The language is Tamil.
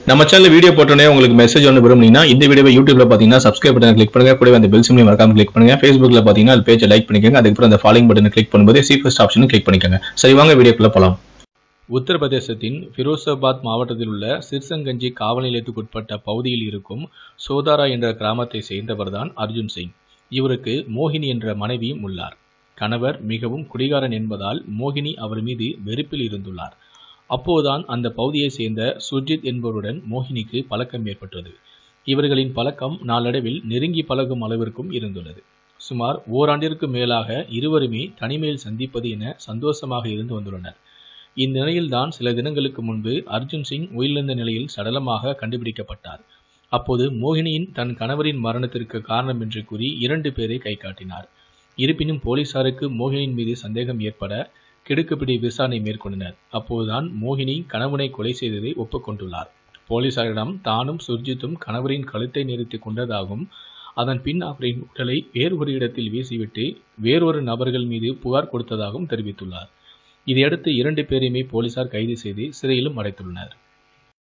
நம்ம சேனல் வீடியோ போட்டோன்னே உங்களுக்கு மெசேஜ் ஒன்று விரும்புனீங்கன்னா இந்த வீடியோவை யூடியூப்ல பார்த்தீங்கன்னா சப்ஸ்கிரைப் பட்டன் கிளிக் பண்ணுங்க கூடவே அந்த பெல் சிம்லையும் மறக்காம கிளிக் பண்ணுங்க ஃபேஸ்புக்ல பார்த்தீங்கன்னா அது பேஜை லைக் பண்ணிக்கோங்க அதுக்கப்புறம் அந்த ஃபாலோயிங் பட்டனை கிளிக் பண்ணும்போது சி ஃபர்ஸ்ட் ஆப்ஷனும் கிளிக் பண்ணிக்கோங்க சரி வாங்க வீடியோக்குள்ள போலாம் உத்தரப்பிரதேசத்தின் ஃபிரோசாபாத் மாவட்டத்தில் உள்ள சிர்சங்கஞ்சி காவல் நிலையத்துக்குட்பட்ட பகுதியில் இருக்கும் சோதாரா என்ற கிராமத்தை சேர்ந்தவர்தான் அர்ஜுன் சிங் இவருக்கு மோகினி என்ற மனைவியும் உள்ளார் கணவர் மிகவும் குடிகாரன் என்பதால் மோகினி அவர் மீது வெறுப்பில் இருந்துள்ளார் அப்போதுதான் அந்த பகுதியைச் சேர்ந்த சுர்ஜித் என்பவருடன் மோகினிக்கு பழக்கம் ஏற்பட்டது இவர்களின் பழக்கம் நாளடைவில் நெருங்கி பழகும் அளவிற்கும் இருந்துள்ளது சுமார் ஓராண்டிற்கு மேலாக இருவருமே தனிமையில் சந்திப்பது என சந்தோஷமாக இருந்து வந்துள்ளனர் இந்நிலையில்தான் சில தினங்களுக்கு முன்பு அர்ஜுன் சிங் உயிரிழந்த நிலையில் சடலமாக கண்டுபிடிக்கப்பட்டார் அப்போது மோகினியின் தன் கணவரின் மரணத்திற்கு காரணம் என்று கூறி இரண்டு பேரை கை காட்டினார் இருப்பினும் போலீசாருக்கு மோகினியின் மீது சந்தேகம் ஏற்பட கிடுக்குப்பிடி விசாரணை மேற்கொண்டனர் அப்போதுதான் மோகினி கணவனை கொலை செய்ததை ஒப்புக்கொண்டுள்ளார் போலீசாரிடம் தானும் சுர்ஜித்தும் கணவரின் கழுத்தை நிறுத்திக் கொண்டதாகவும் அதன் பின் அவரின் உடலை வேறு ஒரு இடத்தில் வீசிவிட்டு வேறொரு நபர்கள் மீது புகார் கொடுத்ததாகவும் தெரிவித்துள்ளார் இதையடுத்து இரண்டு பேரையுமே போலீசார் கைது செய்து சிறையிலும் அடைத்துள்ளனர்